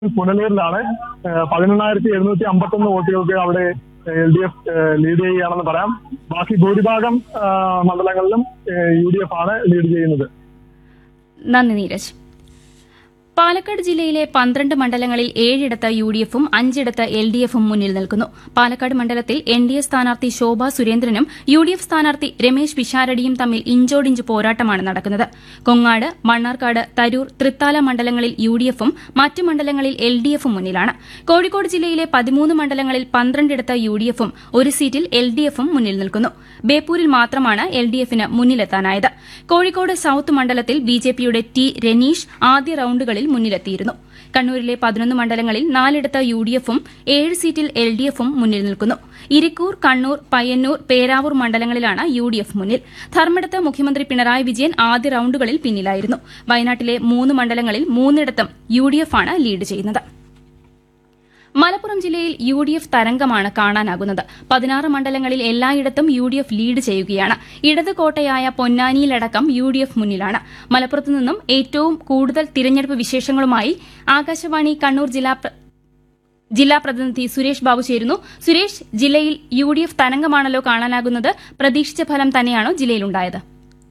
പുനലൂരിലാണ് ഏഹ് പതിനെണ്ണായിരത്തി എഴുന്നൂറ്റി അമ്പത്തൊന്ന് വോട്ടുകൾക്ക് അവിടെ എൽ ഡി എഫ് ലീഡ് ചെയ്യുകയാണെന്ന് പറയാം ബാക്കി ഭൂരിഭാഗം ഏഹ് മണ്ഡലങ്ങളിലും യു ഡി എഫ് ആണ് ലീഡ് ചെയ്യുന്നത് നന്ദി നീരജ് പാലക്കാട് ജില്ലയിലെ പന്ത്രണ്ട് മണ്ഡലങ്ങളിൽ ഏഴിടത്ത് യു ഡി എഫും അഞ്ചിടത്ത് എൽ ഡി എഫും മുന്നിൽ നിൽക്കുന്നു പാലക്കാട് മണ്ഡലത്തിൽ എൻ ഡി എ സ്ഥാനാർത്ഥി ശോഭ സുരേന്ദ്രനും യു ഡി എഫ് സ്ഥാനാർത്ഥി രമേശ് പിഷാരടിയും തമ്മിൽ ഇഞ്ചോടിഞ്ച് പോരാട്ടമാണ് നടക്കുന്നത് കൊങ്ങാട് മണ്ണാർക്കാട് തരൂർ തൃത്താല മണ്ഡലങ്ങളിൽ യു ഡി എഫും മറ്റ് മണ്ഡലങ്ങളിൽ എൽ ഡി എഫും മുന്നിലാണ് കോഴിക്കോട് ജില്ലയിലെ പതിമൂന്ന് മണ്ഡലങ്ങളിൽ പന്ത്രണ്ടിടത്ത് യു ഡി എഫും ഒരു സീറ്റിൽ എൽ ഡി എഫും മുന്നിൽ നിൽക്കുന്നു ബേപ്പൂരിൽ മാത്രമാണ് എൽ ഡി എഫിന് മുന്നിലെത്താനായത് കോഴിക്കോട് സൌത്ത് മണ്ഡലത്തിൽ ബി ജെ പിയുടെ ടി രനീഷ് ആദ്യ റൌണ്ടുകളിൽ മുന്നിലെത്തിയിരുന്നു കണ്ണൂരിലെ പതിനൊന്ന് മണ്ഡലങ്ങളിൽ നാലിടത്ത് യു ഡി എഫും ഏഴ് സീറ്റിൽ എൽ ഡി എഫും മുന്നിൽ നിൽക്കുന്നു ഇരിക്കൂർ കണ്ണൂർ പയ്യന്നൂർ പേരാവൂർ മണ്ഡലങ്ങളിലാണ് യു ഡി എഫ് മുന്നിൽ ധർമ്മടത്ത് മുഖ്യമന്ത്രി പിണറായി വിജയൻ ആദ്യ റൌണ്ടുകളിൽ പിന്നിലായിരുന്നു വയനാട്ടിലെ മൂന്ന് മണ്ഡലങ്ങളിൽ മൂന്നിടത്തും യു ഡി എഫ് ആണ് ലീഡ് ചെയ്യുന്നത് മലപ്പുറം ജില്ലയിൽ യു ഡി എഫ് തരംഗമാണ് കാണാനാകുന്നത് പതിനാറ് മണ്ഡലങ്ങളിൽ എല്ലായിടത്തും യു ഡി എഫ് ലീഡ് ചെയ്യുകയാണ് ഇടത് കോട്ടയായ പൊന്നാനിയിലടക്കം യു ഡി എഫ് മുന്നിലാണ് മലപ്പുറത്തു നിന്നും ഏറ്റവും കൂടുതൽ തിരഞ്ഞെടുപ്പ് വിശേഷങ്ങളുമായി ആകാശവാണി കണ്ണൂർ ജില്ലാ പ്ര- ജില്ലാ പ്രതിനിധി സുരേഷ് ബാബു ചേരുന്നു സുരേഷ് ജില്ലയിൽ യു ഡി എഫ് തരംഗമാണല്ലോ കാണാനാകുന്നത് പ്രതീക്ഷിച്ച ഫലം തന്നെയാണോ ജില്ലയിലുണ്ടായത്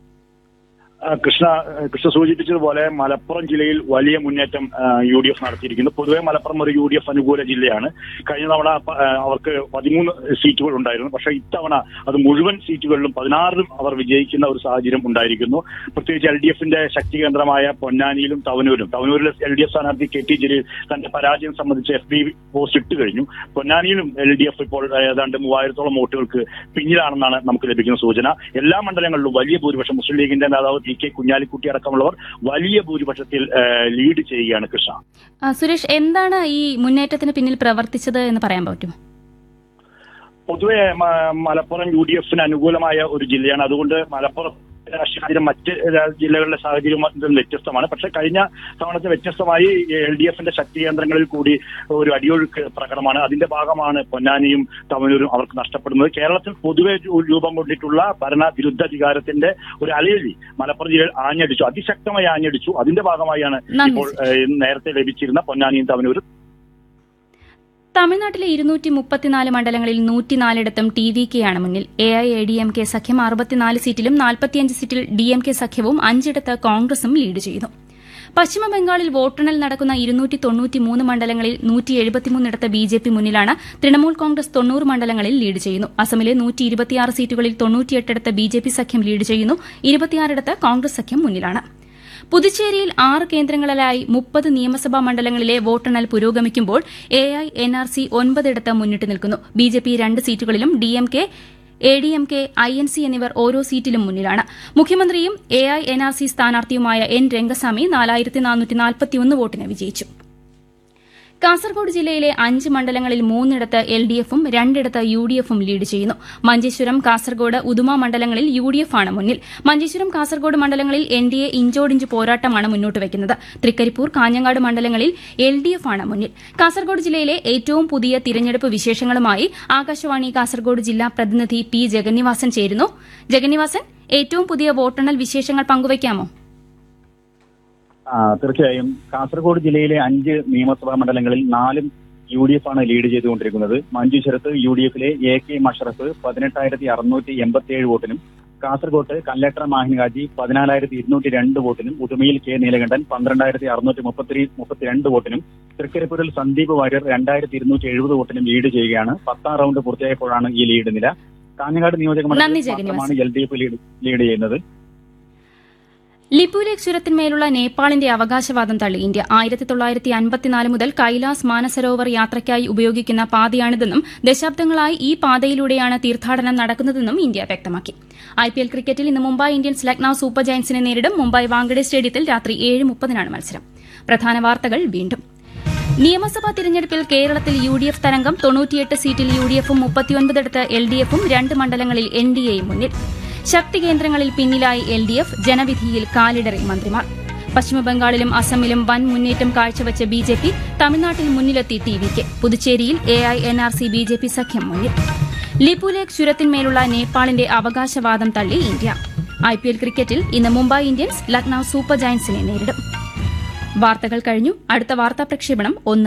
ആ, കൃഷ്ണ കൃഷ്ണ സൂചിപ്പിച്ചതുപോലെ മലപ്പുറം ജില്ലയിൽ വലിയ മുന്നേറ്റം യു ഡി എഫ് നടത്തിയിരിക്കുന്നു പൊതുവെ മലപ്പുറം ഒരു യു ഡി എഫ് അനുകൂല ജില്ലയാണ് കഴിഞ്ഞ തവണ പ- ആ, അവർക്ക് പതിമൂന്ന് സീറ്റുകൾ ഉണ്ടായിരുന്നു പക്ഷേ ഇത്തവണ അത് മുഴുവൻ സീറ്റുകളിലും പതിനാറിലും അവർ വിജയിക്കുന്ന ഒരു സാഹചര്യം ഉണ്ടായിരിക്കുന്നു പ്രത്യേകിച്ച് എൽ ഡി എഫിന്റെ ശക്തി കേന്ദ്രമായ പൊന്നാനിയിലും തവനൂരും തവനൂരിലെ എൽ ഡി എഫ് സ്ഥാനാർത്ഥി കെ ടി ജലീൽ തന്റെ പരാജയം സംബന്ധിച്ച് എഫ് ബി പോസ്റ്റ് ഇട്ട് കഴിഞ്ഞു പൊന്നാനിയിലും എൽ ഡി എഫ് ഇപ്പോൾ ഏതാണ്ട് മൂവായിരത്തോളം വോട്ടുകൾക്ക് പിന്നിലാണെന്നാണ് നമുക്ക് ലഭിക്കുന്ന സൂചന എല്ലാ മണ്ഡലങ്ങളിലും വലിയ ഭൂരിപക്ഷം മുസ്ലിം ലീഗിന്റെ നേതാവ് ടി കെ കുഞ്ഞാലിക്കുട്ടി അടക്കമുള്ളവർ വലിയ ഭൂരിപക്ഷത്തിൽ ആ, ലീഡ് ചെയ്യുകയാണ് കൃഷ്ണ ആ, സുരേഷ് എന്താണ് ഈ മുന്നേറ്റത്തിന് പിന്നിൽ പ്രവർത്തിച്ചത് എന്ന് പറയാൻ പറ്റുമോ പൊതുവെ മ- മലപ്പുറം യു ഡി എഫിന് അനുകൂലമായ ഒരു ജില്ലയാണ് അതുകൊണ്ട് മലപ്പുറം രാഷ്ട്രീയ സാഹചര്യം മറ്റ് രാ- ജില്ലകളിലെ സാഹചര്യം ഇതും വ്യത്യസ്തമാണ് പക്ഷെ കഴിഞ്ഞ തവണത്തെ വ്യത്യസ്തമായി എൽ ഡി എഫിന്റെ ശക്തി കേന്ദ്രങ്ങളിൽ കൂടി ഒരു അടിയൊഴുക്ക് പ്രകടമാണ് അതിന്റെ ഭാഗമാണ് പൊന്നാനിയും തവനൂരും അവർക്ക് നഷ്ടപ്പെടുന്നത് കേരളത്തിൽ പൊതുവെ രൂ- രൂപം കൊണ്ടിട്ടുള്ള ഭരണ വിരുദ്ധാധികാരത്തിന്റെ ഒരു അലയലി മലപ്പുറം ജില്ലയിൽ ആഞ്ഞടിച്ചു അതിശക്തമായി ആഞ്ഞടിച്ചു അതിന്റെ ഭാഗമായാണ് നന്ദി, ഇപ്പോൾ ഏഹ്, നേരത്തെ ലഭിച്ചിരുന്ന പൊന്നാനിയും തവനൂരും തമിഴ്നാട്ടിലെ ഇരുന്നൂറ്റി മുപ്പത്തിനാല് മണ്ഡലങ്ങളിൽ നൂറ്റിനാലിടത്തും ടി വി കെയാണ് മുന്നിൽ A I A D M K സഖ്യം അറുപത്തിനാല് സീറ്റിലും നാൽപ്പത്തിയഞ്ച് സീറ്റിൽ ഡി എം കെ സഖ്യവും അഞ്ചിടത്ത് കോൺഗ്രസും ലീഡ് ചെയ്യുന്നു പശ്ചിമബംഗാളിൽ വോട്ടെണ്ണൽ നടക്കുന്ന ഇരുന്നൂറ്റി തൊണ്ണൂറ്റിമൂന്ന് മണ്ഡലങ്ങളിൽ നൂറ്റി എഴുപത്തിമൂന്നിടത്ത് ബി ജെ പി മുന്നിലാണ് തൃണമൂൽ കോൺഗ്രസ് തൊണ്ണൂറ് മണ്ഡലങ്ങളിൽ ലീഡ് ചെയ്യുന്നു അസമിലെ നൂറ്റി ഇരുപത്തിയാറ് സീറ്റുകളിൽ തൊണ്ണൂറ്റിയെട്ടിടത്ത് ബി ജെ പി സഖ്യം ലീഡ് ചെയ്യുന്നു ഇരുപത്തിയാറിടത്ത് കോൺഗ്രസ് സഖ്യം മുന്നിലാണ് പുതുച്ചേരിയിൽ ആറ് കേന്ദ്രങ്ങളിലായി മുപ്പത് നിയമസഭാ മണ്ഡലങ്ങളിലെ വോട്ടെണ്ണൽ പുരോഗമിക്കുമ്പോൾ A I N R C ഒൻപതിടത്ത് മുന്നിട്ട് നിൽക്കുന്നു ബി ജെ പി രണ്ട് സീറ്റുകളിലും D M K A D M K I N C എന്നിവർ ഓരോ സീറ്റിലും മുന്നിലാണ് മുഖ്യമന്ത്രിയും A I N R C സ്ഥാനാർത്ഥിയുമായ എൻ രംഗസ്വാമി നാലായിരത്തി നാനൂറ്റി നാൽപ്പത്തിയൊന്ന് വോട്ടിന് വിജയിച്ചു കാസർഗോഡ് ജില്ലയിലെ അഞ്ച് മണ്ഡലങ്ങളിൽ മൂന്നിടത്ത് എൽ ഡി എഫും രണ്ടിടത്ത് യു ഡി എഫും ലീഡ് ചെയ്യുന്നു മഞ്ചേശ്വരം കാസർഗോഡ് ഉദുമ മണ്ഡലങ്ങളിൽ യു ഡി എഫ് ആണ് മുന്നിൽ മഞ്ചേശ്വരം കാസർഗോഡ് മണ്ഡലങ്ങളിൽ എൻ ഡി എ ഇഞ്ചോടിഞ്ച് പോരാട്ടമാണ് മുന്നോട്ട് വയ്ക്കുന്നത് തൃക്കരിപ്പൂർ കാഞ്ഞങ്ങാട് മണ്ഡലങ്ങളിൽ എൽ ഡി എഫ് ആണ് മുന്നിൽ കാസർഗോഡ് ജില്ലയിലെ ഏറ്റവും പുതിയ തിരഞ്ഞെടുപ്പ് വിശേഷങ്ങളുമായി ആകാശവാണി കാസർഗോഡ് ജില്ലാ പ്രതിനിധി പി ജഗന്നിവാസൻ ചേരുന്നു ജഗന്നിവാസൻ ഏറ്റവും പുതിയ വോട്ടെണ്ണൽ വിശേഷങ്ങൾ പങ്കുവയ്ക്കാമോ ആ, തീർച്ചയായും കാസർഗോഡ് ജില്ലയിലെ അഞ്ച് നിയമസഭാ മണ്ഡലങ്ങളിൽ നാലും യു ഡി എഫ് ആണ് ലീഡ് ചെയ്തുകൊണ്ടിരിക്കുന്നത് മഞ്ചേശ്വരത്ത് യു ഡി എഫിലെ എ കെ മഷറഫ് പതിനെട്ടായിരത്തി അറുന്നൂറ്റി എൺപത്തിയേഴ് വോട്ടിനും കാസർഗോട്ട് കല്ലട്ര മാഹിൻഗാജി പതിനാലായിരത്തി ഇരുന്നൂറ്റി രണ്ട് വോട്ടിനും ഉദുമയിൽ കെ നീലകണ്ഠൻ പന്ത്രണ്ടായിരത്തി അറുന്നൂറ്റി മുപ്പത്തി മുപ്പത്തിരണ്ട് വോട്ടിനും തൃക്കരിപ്പൂരിൽ സന്ദീപ് വാര്യർ രണ്ടായിരത്തി ഇരുന്നൂറ്റി എഴുപത് വോട്ടിനും ലീഡ് ചെയ്യുകയാണ് പത്താം റൗണ്ട് പൂർത്തിയായപ്പോഴാണ് ഈ ലീഡ് നില കാഞ്ഞങ്ങാട് നിയോജക നന്ദി, മണ്ഡലത്തിൽ ജഗന്നിവാസൻ. മാത്രമാണ് L D F lead lead ചെയ്യുന്നത് ലിപുലേഖ് ചുരത്തിന്മേലുള്ള നേപ്പാളിന്റെ അവകാശവാദം തള്ളി ഇന്ത്യ ആയിരത്തി തൊള്ളായിരത്തി അൻപത്തിനാല് മുതൽ കൈലാസ് മാനസരോവർ യാത്രയ്ക്കായി ഉപയോഗിക്കുന്ന പാതയാണിതെന്നും ദശാബ്ദങ്ങളായി ഈ പാതയിലൂടെയാണ് തീർത്ഥാടനം നടക്കുന്നതെന്നും ഇന്ത്യ വ്യക്തമാക്കി ഐപിഎൽ ക്രിക്കറ്റിൽ ഇന്ന് മുംബൈ ഇന്ത്യൻസ് ലക്നൌ സൂപ്പർ ജയന്റ്സിനെ നേരിടും മുംബൈ വാങ്കഡെ സ്റ്റേഡിയത്തിൽ രാത്രി ഏഴ് മുപ്പതിനാണ് മത്സരം പ്രധാന വാർത്തകൾ വീണ്ടും നിയമസഭാ തിരഞ്ഞെടുപ്പിൽ കേരളത്തിൽ യു ഡി എഫ് തരംഗം തൊണ്ണൂറ്റിയെട്ട് സീറ്റിൽ യു ഡി എഫും മുപ്പത്തിയൊൻപതിടത്ത് എൽ ഡി എഫും രണ്ട് മണ്ഡലങ്ങളിൽ എൻ ഡി എയും മുന്നിൽ ശക്തി കേന്ദ്രങ്ങളിൽ പിന്നിലായി എൽ ഡി എഫ് ജനവിധിയിൽ കാലിടറി മന്ത്രിമാർ പശ്ചിമബംഗാളിലും അസമിലും വൻ മുന്നേറ്റം കാഴ്ചവെച്ച ബി ജെ പി തമിഴ്നാട്ടിൽ മുന്നിലെത്തി ടി വി കെ പുതുച്ചേരിയിൽ A I N R C B J P സഖ്യം മുന്നിൽ ലിപുലേഖ് ചുരത്തിന്മേലുള്ള നേപ്പാളിന്റെ അവകാശവാദം തള്ളി ഇന്ത്യ ഐ പി എൽ ക്രിക്കറ്റിൽ ഇന്ന് മുംബൈ ഇന്ത്യൻസ് ലക്നൌ സൂപ്പർ ജയന്റ്സിനെ നേരിടും വാർത്തകൾ കഴിഞ്ഞു അടുത്ത വാർത്താ പ്രക്ഷേപണം ഒന്ന്